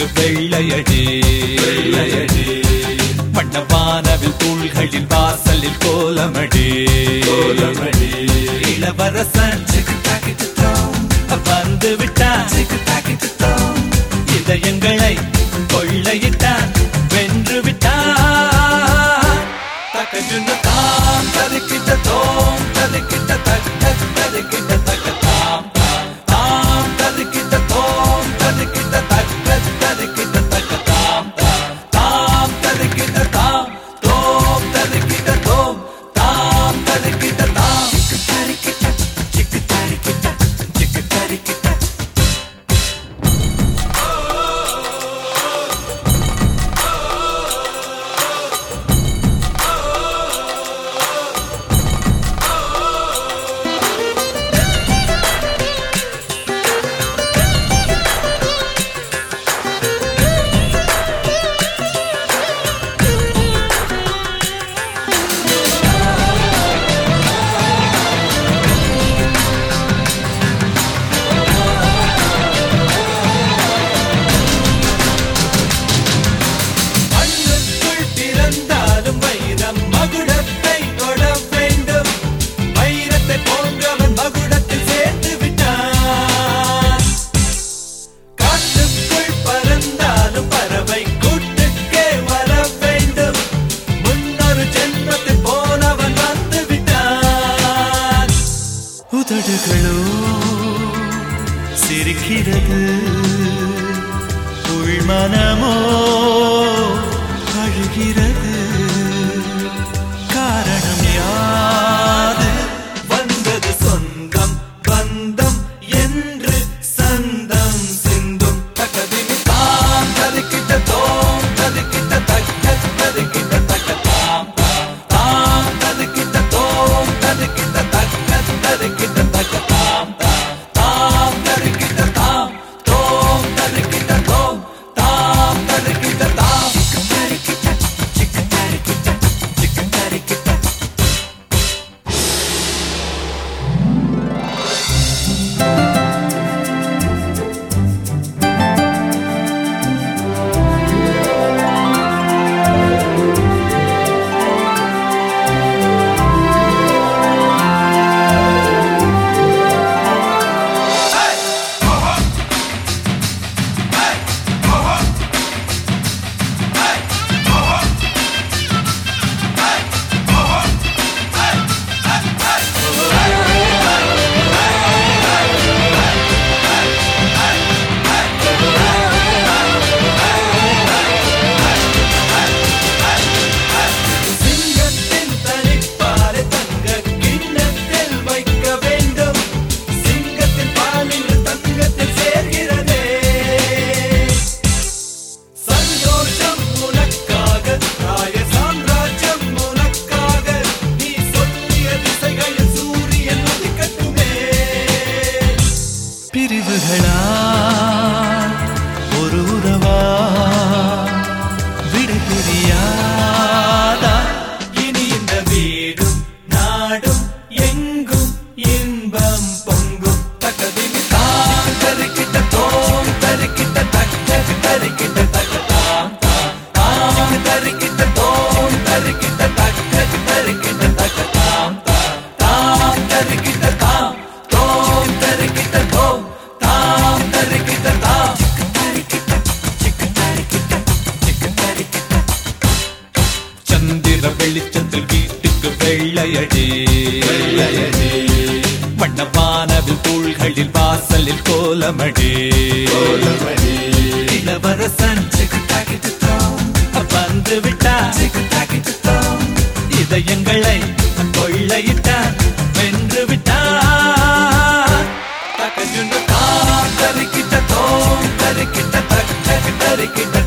வெள்ளையடி வெள்ளையடி வண்ணவானவில் தூள்களில் வாசலில் கோலமடி கோலமடி இளவரசன் வந்து விட்டான் இதயங்களை கொள்ளையிட்டான் வென்று விட்டான் தக்கஜுன்னு தாம் ததுக்கிட்ட தோம் ததுக்கிட்ட தக் தக் ததுக்கிட்ட தக்க தாம் தாம் தாம் ததுக்கிட்ட தோம் ததுக்கிட்ட தக் தக் ததுக்கிட்ட தக்க தாம் தாம் தாம் ததுக்கிட்ட தாம் தோம் ததுக்கிட்ட தோம் தாம் ததுக்கிட்ட தாம் சிக்கு தரிக்கிட்ட சிக்கு தரிக்கிட்ட சிக்கு தரிக்கிட்ட மண்ணுக்குள் பிறந்தாலும் வைரம் மகுடத்தை தொட வேண்டும் வைரத்தை போன்றவன் மகுடத்தில் சேர்த்து விட்டான் காட்டுக்குள் பறந்தாலும் பறவை கூட்டுக்கே வர வேண்டும் முன்னொரு ஜென்மத்தில் போனவன் வந்து விட்டான் உதடுகளோ சிரிக்கிறது உள்மனமோ அழுகிறது காரணம் யாது வந்தது சொந்தம் பந்தம் என்று சந்தம் சிந்தும் தக்கதிமி தாம் ததுக்கிட்ட தோம் ததுக்கிட்ட தக்க ததுக்கிட்ட தக்க தாம் தாம் தாம் ததுக்கிட்ட தோம் ததுக்கிட்ட தக்க ததுக்கிட்ட தக்க தாம் தாம் தாம் ததுக்கிட்ட தாம் தோம் ததுக்கிட்ட தோம் தாம் ததுக்கிட்ட தாம் சிக்கு தரிக்கிட்ட சிக்கு தரிக்கிட்ட சிக்கு தரிக்கிட்ட சிங்கத்தின் தனிப்பாலை தங்க கிண்ணத்தில் வைக்க வேண்டும் சிங்கத்தின் பாலில் தங்கத்தில் சேர்கிறதே சந்தோஷம் உனக்காக ராய சாம்ராஜ்யம் உனக்காக நீ சொல்லிய திசைகளில் சூரியன் உதிக்கட்டுமே பிரிவுகளா ஒரு உறவா விடை தெரியாதா இனி இந்த வீடும் நாடும் எங்கும் இன்பம் பொங்கும் தக்கதிமி தாம் தருக்கிட்ட தோம் தருக்கிட்ட தக்க தருக்கிட்ட தக்க தாம் தாம் தாம் தருக்கிட்ட தோம் தருக்கிட்ட தக்க தருக்கிட்ட தக்க தாம் தாம் தாம் தருக்கிட்ட தாம் தோம் தருக்கிட்ட தோம் தாம் தருக்கிட்ட தாம் சிக்கு தருக்கிட்ட சிக்கு தருக்கிட்ட சிக்கு தருக்கிட்ட சந்திர வெளிச்சத்தில் வீட்டுக்கு வெள்ளையடி வெள்ளையடி வண்ணவானவில் தூள்களில் வாசலில் கோலமடி கோலமடி இளவரசன் வந்து விட்டான் இதயங்களை கொள்ளையிட்டான் வென்று விட்டான் தக்கஜுண்டு தாம் தரிக்கிட்ட தோம் தரிக்கிட்ட தக்க தரிக்கிட்ட